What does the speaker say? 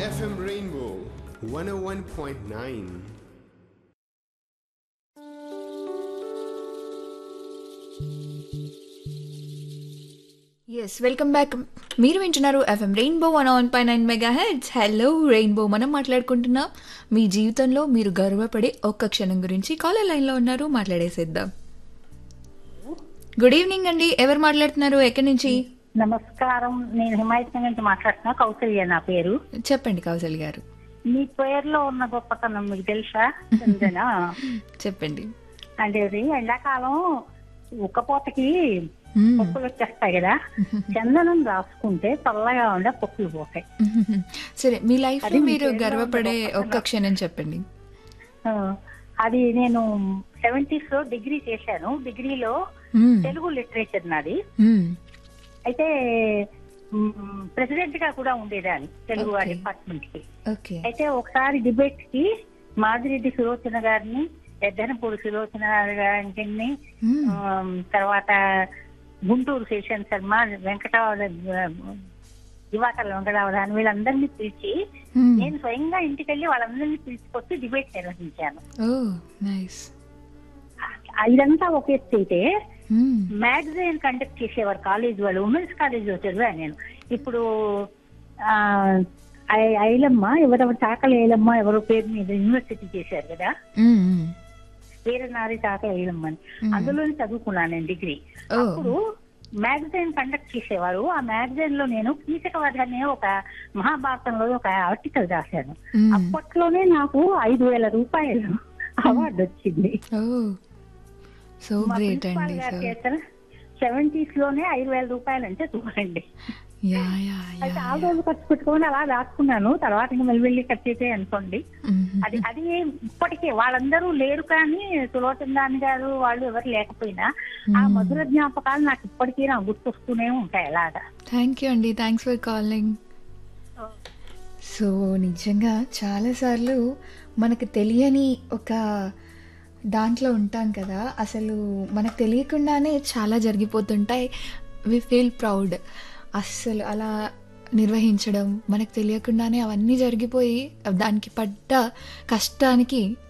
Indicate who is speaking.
Speaker 1: FM Rainbow 101.9.
Speaker 2: Yes welcome back మీరు వింటున్నారు FM Rainbow one oh one పై nine megahertz hello Rainbow మనం మాట్లాడుకుంటున్నాం మీ జీవితంలో మీరు గర్వపడే ఒక్క క్షణం గురించి కాలర్ లైన్లో ఉన్నారు మాట్లాడేసేద్దాం గుడ్ ఈవినింగ్ అండి ఎవరు మాట్లాడుతున్నారు ఎక్కడి నుంచి
Speaker 3: నమస్కారం నేను హిమాయత్ నుంచి మాట్లాడుతున్నా కౌసల్య నా పేరు
Speaker 2: చెప్పండి కౌశల్ గారు
Speaker 3: మీ పేరులో ఉన్న గొప్పతనం మీకు తెలుసా తెలుసా
Speaker 2: చెప్పండి
Speaker 3: అంటే ఇది ఎండాకాలం ఉక్కపోతకి
Speaker 2: మ్మ్.
Speaker 3: పొక్కులు వచ్చేస్తాయి కదా చందనం రాసుకుంటే చల్లగా ఉండే పొక్కులు పోతాయి
Speaker 2: సరే మీ లైఫ్ లో
Speaker 3: అది మీ
Speaker 2: మీరు
Speaker 3: పేరులో
Speaker 2: గర్వపడే
Speaker 3: ఉన్న
Speaker 2: ఒక్క క్షణం చెప్పండి
Speaker 3: ఆ, అది నేను సెవెంటీస్ లో డిగ్రీ చేశాను డిగ్రీలో
Speaker 2: మ్మ్.
Speaker 3: తెలుగు లిటరేచర్ నాది
Speaker 2: మ్మ్.
Speaker 3: అయితే ప్రెసిడెంట్ గా కూడా ఉండేదాన్ని తెలుగు
Speaker 2: Okay.
Speaker 3: డిపార్ట్మెంట్ కి
Speaker 2: ఓకే
Speaker 3: అయితే ఒకసారి డిబేట్ కి మాదిరెడ్డి సులోచన గారిని ఎద్దనపూడి సులోచన గారిని
Speaker 2: మ్మ్.
Speaker 3: ఆమ్, తర్వాత గుంటూరు శేషన్ శర్మ వెంకటరావు దివాకర్ వెంకటరావు వీళ్ళందరినీ పిలిచి
Speaker 2: మ్మ్.
Speaker 3: నేను స్వయంగా ఇంటికి వెళ్ళి వాళ్ళందరినీ పిలిచికొచ్చి డిబేట్ నిర్వహించాను
Speaker 2: ఓ నైస్
Speaker 3: ఆ, ఇదంతా ఒక ఎత్తు అయితే
Speaker 2: మ్మ్.
Speaker 3: మ్యాగజైన్ కండక్ట్ చేసేవారు కాలేజ్ వాళ్ళు ఉమెన్స్ కాలేజ్ లో చదివాను నేను ఇప్పుడు ఆ, ఐ- ఐలమ్మ ఎవరెవరు చాకలి ఐలమ్మ ఎవరో పేరు మీద యూనివర్సిటీ చేశారు కదా
Speaker 2: మ్మ్. మ్మ్.
Speaker 3: వీరనారి చాకలి ఐలమ్మ అని
Speaker 2: మ్మ్.
Speaker 3: అందులోనే చదువుకున్నాను నేను డిగ్రీ
Speaker 2: ఓ
Speaker 3: అప్పుడు మ్యాగజైన్ కండక్ట్ చేసేవారు ఆ మ్యాగజైన్ లో నేను కీచకవధ అనే ఒక మహాభారతంలో ఒక ఆర్టికల్ రాశాను
Speaker 2: మ్మ్.
Speaker 3: అప్పట్లోనే నాకు ఐదు వేల రూపాయలు అవార్డు వచ్చింది
Speaker 2: ఓ సో
Speaker 3: మా
Speaker 2: గ్రేట్
Speaker 3: ప్రిన్సిపాల్
Speaker 2: అండి
Speaker 3: గారి
Speaker 2: సో
Speaker 3: చేత సెవెంటీస్ లోనే ఐదు వేల రూపాయలు అంటే చూడండి
Speaker 2: యా యా
Speaker 3: అయితే
Speaker 2: యా
Speaker 3: ఆ రోజు ఖర్చు పెట్టుకొని అలా దాచుకున్నాను తర్వాత ఇంకా మెల్లి ఖర్చు అయితే అనుకోండి
Speaker 2: మ్మ్.
Speaker 3: అది అది ఇప్పటికే వాళ్ళందరూ లేరు కానీ సులోచందాని గారు వాళ్ళు ఎవరు లేకపోయినా ఆ
Speaker 2: మ్మ్.
Speaker 3: మధుర జ్ఞాపకాలు నాకు ఇప్పటికీ నాకు గుర్తొస్తూనే ఉంటాయి అలాగా
Speaker 2: థ్యాంక్ యూ అండి థ్యాంక్స్ ఫర్ కాలింగ్ సో నిజంగా చాలాసార్లు మనకు తెలియని ఒక దాంట్లో ఉంటాం కదా అసలు మనకు తెలియకుండానే చాలా జరిగిపోతుంటాయి వి ఫీల్ ప్రౌడ్ అస్సలు అలా నిర్వహించడం మనకు తెలియకుండానే అవన్నీ జరిగిపోయి దానికి పడ్డ కష్టానికి